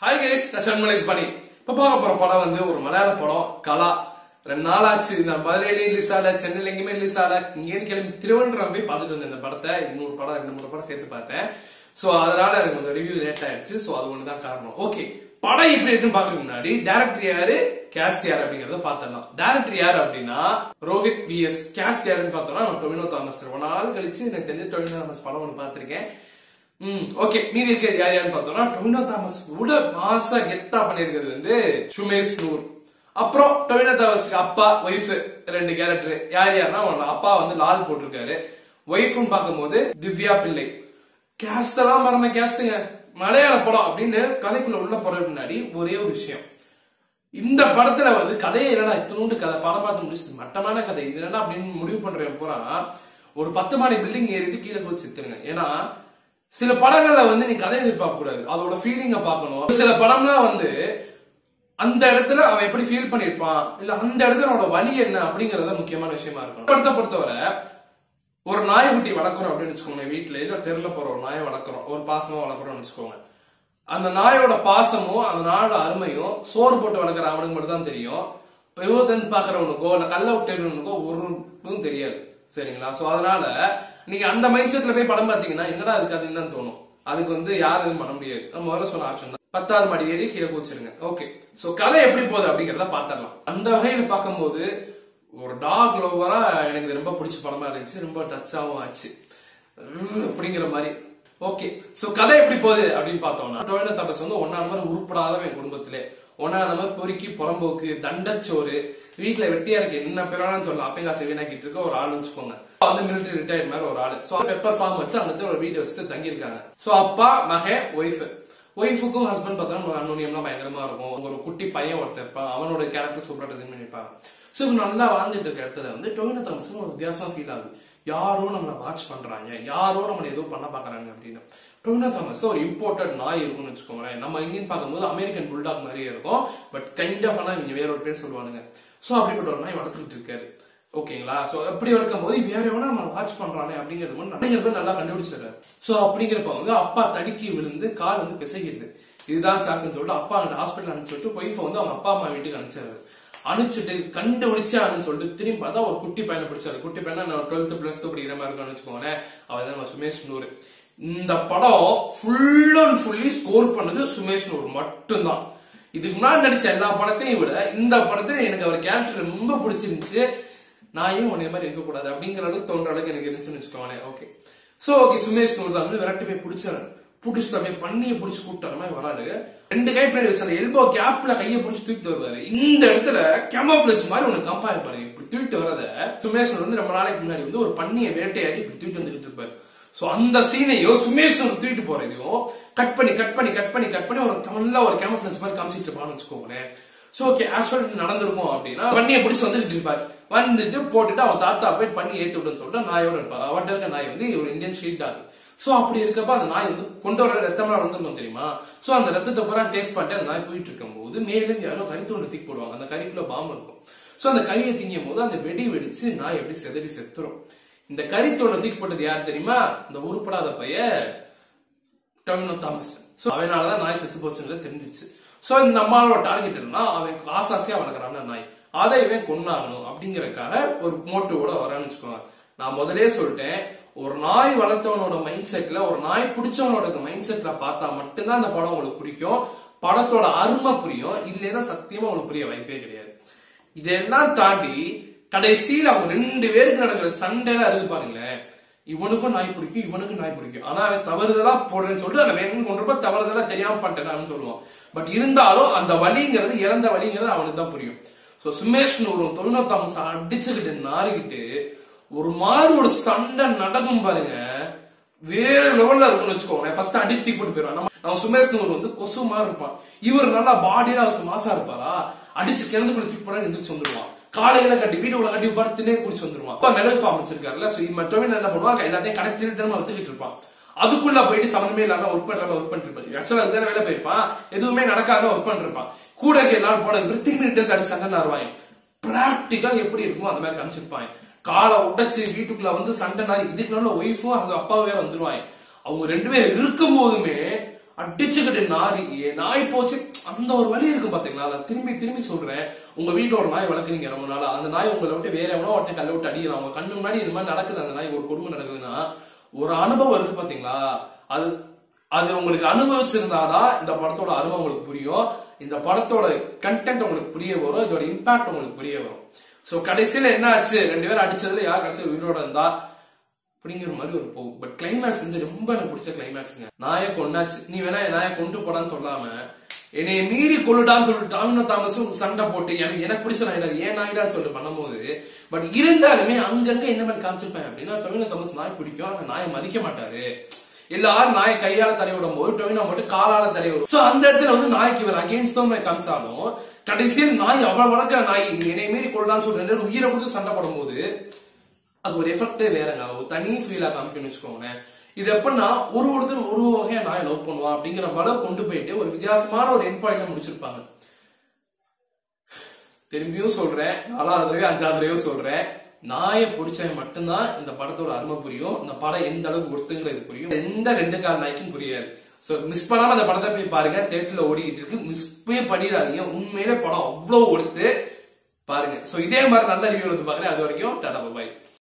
hi guys நான் ஷர்மலைஸ் பண்ணி இப்ப பார்க்க போற படம் வந்து ஒரு மலையாள படம் கலா ரெண்டு நாள் ஆச்சு நான் மதுரையில ரிலீஸ் ஆகல சென்னையில எங்கேயுமே ரிலீஸ் ஆகல இங்கேன்னு கிளம்பி திருவனந்தபுரம் போய் பார்த்துட்டு வந்தேன் இந்த படத்தை இன்னொரு படம் ரெண்டு மூணு படம் சேர்த்து பார்த்தேன் சோ அதனால எனக்கு கொஞ்சம் ரிவ்யூ லேட் ஆயிடுச்சு சோ அது ஒண்ணுதான் காரணம் ஓகே படம் எப்படி இருக்குன்னு பாக்குறதுக்கு முன்னாடி டேரக்டர் யாரு கேஸ்ட் யாரு அப்படிங்கறத பாத்திரலாம் டேரக்டர் யாரு அப்படின்னா ரோஹித் விஎஸ் கேஸ்ட் யாருன்னு பார்த்தோம்னா நம்ம டொமினோ தாமஸ் ரொம்ப நாள் கழிச்சு எனக்கு தெரிஞ்ச டொமினோ தாமஸ் படம் ஒன்று பார்த்திருக்கேன் ம் ஓகே மீதி இருக்கிறது யார் யாருன்னு பார்த்தோம்னா டொவினோ தாமஸ் விட மாசா கெத்தா பண்ணிருக்கிறது வந்து சுமேஷ் நூர் அப்புறம் டொவினோ தாமஸ்க்கு அப்பா ஒய்ஃப் ரெண்டு கேரக்டர் யார் யாருன்னா அவனோட அப்பா வந்து லால் போட்டிருக்காரு ஒய்ஃப்னு பார்க்கும்போது திவ்யா பிள்ளை கேஸ்ட் எல்லாம் மறந்த கேஸ்டுங்க மலையாள படம் அப்படின்னு கதைக்குள்ள உள்ள போறதுக்கு முன்னாடி ஒரே ஒரு விஷயம் இந்த படத்துல வந்து கதையை என்னடா இத்தனோண்டு கதை படம் பார்த்து முடிச்சு மட்டமான கதை இது என்ன அப்படின்னு முடிவு பண்றேன் பூரா ஒரு பத்து மாடி பில்டிங் ஏறிட்டு கீழே போய் செத்துருங்க ஏன்னா சில படங்கள்ல வந்து நீ கதை எதிர்பார்க்க கூடாது அதோட ஃபீலிங்க பார்க்கணும் சில படம்லாம் வந்து அந்த இடத்துல அவன் எப்படி ஃபீல் பண்ணிருப்பான் இல்ல அந்த இடத்துல அவனோட வழி என்ன அப்படிங்கறத முக்கியமான விஷயமா இருக்கும் படத்தை பொறுத்தவரை ஒரு நாய்க்குட்டி வளர்க்குறோம் அப்படின்னு வச்சுக்கோங்க வீட்டுல இல்ல தெருல போற ஒரு நாயை வளர்க்குறோம் ஒரு பாசமா வளர்க்குறோம்னு வச்சுக்கோங்க அந்த நாயோட பாசமும் அந்த நாயோட அருமையும் சோறு போட்டு வளர்க்குற அவனுக்கு மட்டும் தான் தெரியும் விவரத்தை பாக்குறவனுக்கோ இல்ல கல்ல விட்டுறவனுக்கோ ஒரு இதுவும் தெரியாது சரிங்களா சோ அதனால நீங்க அந்த மைண்ட் செட்ல போய் படம் பாத்தீங்கன்னா என்னடா அதுக்கு அதுன்னு தான் தோணும் அதுக்கு வந்து யாரும் எதுவும் பண்ண முடியாது நான் முதல்ல சொன்ன ஆப்ஷன் தான் பத்தாவது மாடி ஏறி கீழே கூச்சிருங்க ஓகே சோ கதை எப்படி போகுது அப்படிங்கறத பாத்திரலாம் அந்த வகையில பார்க்கும்போது ஒரு டாக் லவ்வரா எனக்கு இது ரொம்ப பிடிச்ச படமா இருந்துச்சு ரொம்ப டச்சாவும் ஆச்சு உம், அப்படிங்கிற மாதிரி ஓகே சோ கதை எப்படி போகுது அப்படின்னு பார்த்தோம்னா டொவினோ தாமஸ் வந்து ஒன்னான மாதிரி உருப்படாதவன் குடும்பத்திலே ஒன்னான மாதிரி பொறுக்கி புறம்போக்கு தண்டச்சோறு வீட்டுல வெட்டியா இருக்கு என்ன பேரானு சொல்லலாம் அப்பங்காசை வீணாக்கிட்டு இருக்க ஒரு ஆள் வச்சுக்கோங்க அப்பா வந்து மிலிட்டரி ரிட்டையர்ட் மாதிரி ஒரு ஆளு சோ பெப்பர் ஃபார்ம் வச்சு அந்த ஒரு வீடு வச்சுட்டு தங்கி இருக்காங்க சோ அப்பா மகன் ஒய்ஃப் ஒய்ஃபுக்கும் ஹஸ்பண்ட் பார்த்தோம்னா அன்னோனியம்லாம் பயங்கரமா இருக்கும் ஒரு குட்டி பையன் ஒருத்தர் இருப்பான் அவனோட கேரக்டர் சூப்பரா இது பண்ணிருப்பாங்க சோ இப்ப நல்லா வாழ்ந்துட்டு இருக்க இடத்துல வந்து டொவினோ தாமஸ் ஒரு வித்தியாசமா ஃபீல் ஆகுது யாரோ நம்மளை வாட்ச் பண்றாங்க யாரோ நம்மளை ஏதோ பண்ண பாக்குறாங்க அப்படின்னு டொவினோ தாமஸ் ஒரு இம்போர்ட்டட் நாய் இருக்கும்னு வச்சுக்கோங்களேன் நம்ம இங்கேயும் பார்க்கும்போது அமெரிக்கன் புல்டாக் மாதிரியே இருக்கும் பட் கைண்ட் ஆஃப் ஆனா இவங்க வேற ஒரு பேர் சொல்லுவானுங்க சோ அப்படிப்பட்ட ஒரு நாய் வளர்த்துக்கிட்டு இருக்காரு ஓகேங்களா சோ அப்படி வளர்க்கும் போது வேற எவனா நம்ம வாட்ச் பண்றானே அப்படிங்கிறது மட்டும் நிறைய பேர் நல்லா கண்டுபிடிச்சிடுறாரு சோ அப்படிங்கிறப்ப வந்து அப்பா தடுக்கி விழுந்து கால் வந்து பிசகிடுது இதுதான் சாக்குன்னு சொல்லிட்டு அப்பா அங்க ஹாஸ்பிட்டல் அனுப்பிச்சு விட்டு ஒய்ஃபை வந்து அவங்க அப்பா அம்மா வீட்டுக்கு அனுப்பிச்சாரு அனுப்பிச்சுட்டு கண்டுபிடிச்சாருன்னு சொல்லிட்டு திரும்பி பார்த்தா ஒரு குட்டி பையனை பிடிச்சாரு குட்டி பையனா நான் டுவெல்த் பிளஸ் டூ படிக்கிற மாதிரி இருக்கான்னு வச்சுக்கோங்களேன் அவன் தான் நம்ம சுமேஷ் நூறு இந்த படம் ஃபுல் அண்ட் ஃபுல்லி ஸ்கோர் பண்ணது சுமேஷ் நூறு மட்டும்தான் இதுக்கு முன்னாடி நடிச்ச எல்லா படத்தையும் விட இந்த படத்துல எனக்கு அவர் கேரக்டர் ரொம்ப பிடிச்சிருந்துச்சு நான் ஏன் உன்னை மாதிரி இருக்கக்கூடாது அப்படிங்கிற அளவுக்கு தோன்ற அளவுக்கு எனக்கு இருந்துச்சுன்னு வச்சுக்கோங்களேன் ஓகே சோ ஓகே சுமேஷ் நூறு தான் விரட்டி போய் பிடிச்சாரு புடிச்சு தம்பி பண்ணியை புடிச்சு கூப்பிட்டு மாதிரி வராரு ரெண்டு கை பின்னாடி வச்சு அந்த எல்போ கேப்ல கையை புடிச்சு தூக்கிட்டு வருவாரு இந்த இடத்துல கேமோஃபிளேஜ் மாதிரி ஒண்ணு கம்பேர் பாருங்க இப்படி தூக்கிட்டு வரத சுமேஷ் வந்து ரொம்ப நாளைக்கு முன்னாடி வந்து ஒரு பண்ணியை வேட்டையாடி இப்படி தூக்கிட்டு வந்துகிட்டு இருப்பாரு சோ அந்த சீனையும் சுமேஷ் தூக்கிட்டு போறதையும் கட் பண்ணி கட் பண்ணி கட் பண்ணி கட் பண்ணி ஒரு நல்லா ஒரு கேமோஃபிளேஜ் மாதிரி காமிச்சிட்டு இருப்பான்னு வச்சுக்கோங்களேன் சோ ஓகே ஆக்சுவல் நடந்திருக்கும் அப்படின்னா பண்ணியை பிடிச்சி வந்துட்டு இருப்பாரு வந்துட்டு போட்டுட்டு அவன் தாத்தா போய் பண்ணி ஏத்தி விடுன்னு சொல்லிட்டு நாயோட இருப்பாரு அவன்கிட்ட இருக்க நாய் வந்து ஒரு இந்தியன் ஸ்ட்ரீட் டாக் சோ அப்படி இருக்கப்ப அந்த நாய் வந்து கொண்டு வர ரத்தம்லாம் வந்துருக்கும் தெரியுமா சோ அந்த ரத்தத்தை பூரா டேஸ்ட் பண்ணிட்டு அந்த நாய் போயிட்டு இருக்கும்போது மேலும் யாரோ கறி தோண்டு தூக்கி போடுவாங்க அந்த கறிக்குள்ள பாம்பு இருக்கும் சோ அந்த கறியை திங்கும் போது அந்த வெடி வெடிச்சு நாய் எப்படி செதறி செத்துரும் இந்த கறி தோண்டை தூக்கி போட்டது யார் தெரியுமா இந்த உருப்படாத பைய டொமினோ தாமஸ் சோ அவனாலதான் நாய் செத்து போச்சுன்றது தெரிஞ்சிருச்சு சோ இந்த அம்மாவோட டார்கெட் என்னன்னா அவன் ஆசாசியா வளர்க்குறான் நாய் அதை இவன் கொண்டாடணும் அப்படிங்கறதுக்காக ஒரு மோட்டிவோட வரான்னு வச்சுக்கோங்க நான் முதலே சொல்லிட்டேன் ஒரு நாய் வளர்த்தவனோட மைண்ட் செட்ல ஒரு நாய் பிடிச்சவனோட மைண்ட் செட்ல பார்த்தா மட்டும்தான் அந்த படம் உங்களுக்கு பிடிக்கும் படத்தோட அருமை புரியும் இல்லைன்னா சத்தியமா உங்களுக்கு புரிய வாய்ப்பே கிடையாது இதெல்லாம் தாண்டி கடைசியில் அவங்க ரெண்டு பேருக்கு நடக்கிற சண்டைலாம் இருக்கு பாருங்களேன் இவனுக்கும் நாய் பிடிக்கும் இவனுக்கும் நாய் பிடிக்கும் ஆனா அவன் தவறுதலா போடுறேன்னு சொல்லிட்டு அவன் வேணும்னு கொண்டிருப்ப தவறுதலா தெரியாம பண்ணிட்டேன்னு சொல்லுவான் பட் இருந்தாலும் அந்த வலிங்கிறது இறந்த வலிங்கிறது அவனுக்கு தான் புரியும் சோ சுமேஷ் ஒரு தொழில்நுட்ப தாமஸ் அடிச்சுக்கிட்டு நாரிக்கிட்டு ஒரு மாதிரி ஒரு சண்டை நடக்கும் பாருங்க வேற லெவல்ல இருக்கும்னு வச்சுக்கோங்க ஃபர்ஸ்ட் அடிச்சு தூக்கி போட்டு போயிருவான் நம்ம நம்ம சுமேஷ் நூர் வந்து கொசு மாதிரி இருப்பான் இவர் நல்லா பாடியில அவர் மாசா இருப்பாரா அடிச்சு கிணத்துக்குள்ள தூக்கி போட எந்திரிச்சு வந்துருவான் காலையில கட்டி வீட்டுக்குள்ள கட்டி படுத்துனே குடிச்சு வந்துருவான் அப்ப மெலல் ஃபார்ம் வச்சிருக்காருல்ல சோ மட்டுமே என்ன பண்ணுவாங்க எல்லாத்தையும் கடை திருத்தனமா வித்துக்கிட்டு இருப்பான் அதுக்குள்ள போயிட்டு சம்மந்தமே இல்லாம ஒர்க் பண்றப்ப ஒர்க் பண்ணிட்டு இருப்பாரு ஆக்சுவலா அதுதான வேலை போயிருப்பான் எதுவுமே நடக்காத ஒர்க் பண்ணிருப்பான் கூட எல்லாரும் போனது திரும்பி ரிட்டர்ஸ் அடிச்சு சண்டை நாருவாங்க பிராக்டிக்கா எப்படி இருக்குமோ அந்த மாதிரி காமிச்சிருப்பாங்க காலை உடைச்சு வீட்டுக்குள்ள வந்து சண்டை நாரி இதுக்கு நல்ல ஒய்ஃபும் அப்பாவே வந்துருவாங்க அவங்க ரெண்டு பேரும் இருக்கும் போதுமே அடிச்சுக்கிட்டு நாரி ஏ, நாய் போச்சு அந்த ஒரு வலி இருக்கு பாத்தீங்களா அதை திரும்பி திரும்பி சொல்றேன் உங்க வீட்டுல ஒரு நாய் வளர்க்குறீங்க ரொம்ப நாளா அந்த நாய் உங்களை விட்டு வேற எவனோ ஒருத்தன் கல்ல விட்டு அடிக்கிறான் உங்க கண்ணு முன்னாடி இது மாதிரி நடக்குது அந்த நாய் ஒரு குடும்பம் நடக்குதுன்னா ஒரு அனுபவம் இருக்கு பாத்தீங்களா அது அது உங்களுக்கு அனுபவிச்சிருந்தாதான் இந்த படத்தோட அருமை உங்களுக்கு புரியும் இந்த படத்தோட கண்டென்ட் உங்களுக்கு புரிய வரும் இதோட இம்பாக்ட் உங்களுக்கு புரிய வரும் சோ கடைசியில என்ன ஆச்சு ரெண்டு பேரும் அடிச்சதுல யார் கடைசியில் உயிரோட இருந்தா அப்படிங்கிற மாதிரி ஒரு போகும் பட் கிளைமேக்ஸ் வந்து ரொம்ப எனக்கு பிடிச்ச கிளைமேக்ஸ்ங்க நாயை கொண்டாச்சு நீ வேணா என் நாயை கொண்டு போடான்னு சொல்லாம என்னைய மீறி கொள்ளுடான்னு சொல்லிட்டு டாமினோ தாமஸும் சண்டை போட்டு எனக்கு எனக்கு பிடிச்ச நாய் இல்லை, ஏன் நாயிடான்னு சொல்லிட்டு பண்ணும்போது பட் இருந்தாலுமே அங்கங்க என்ன மாதிரி காமிச்சிருப்பேன் அப்படின்னா டொமினோ தாமஸ் நாய் பிடிக்கும் ஆனா நாயை மதிக்க மாட்டாரு எல்லாரும் நாயை கையால தடவி விடும் போது டொமினோ மட்டும் காலால தடவி விடும் சோ அந்த இடத்துல வந்து நாய்க்கு இவர் அகேன்ஸ்ட் தான் காமிச்சாலும் கடைசியில் நாய் அவள் வளர்க்கிற நாய் நீ என்னை மீறி கொள்ளான்னு சொல்லிட்டு ரெண்டு பேரும் உயிரை கொடுத்து சண்டை போடும்போது அது ஒரு எஃபெக்டே வேறங்க ஒரு தனி ஃபீலா காமிக்கணும்னு வச்சுக்கோங்களேன் இது எப்படின்னா ஒரு ஒருத்தர் ஒரு வகையா நாய் லவ் பண்ணுவான் அப்படிங்கிற அளவு கொண்டு போயிட்டு ஒரு வித்தியாசமான ஒரு என் பாயிண்ட்ல முடிச்சிருப்பாங்க திரும்பியும் சொல்றேன் நாலாவது தடவையோ அஞ்சாவது தடவையோ சொல்றேன் நாயை பிடிச்சவன் மட்டும்தான் இந்த படத்தோட அருமை புரியும் இந்த படம் எந்த அளவுக்கு ஒருத்துங்கிறது புரியும் எந்த ரெண்டு கால் நாய்க்கும் புரியாது சோ மிஸ் பண்ணாம அந்த படத்தை போய் பாருங்க தேட்டர்ல ஓடிக்கிட்டு இருக்கு மிஸ் போய் பண்ணிடாதீங்க உண்மையிலே படம் அவ்வளவு ஒடுத்து பாருங்க சோ இதே மாதிரி நல்ல ரிவ்யூ வந்து பாக்குறேன் அது வரைக்கும் டாடா பாய்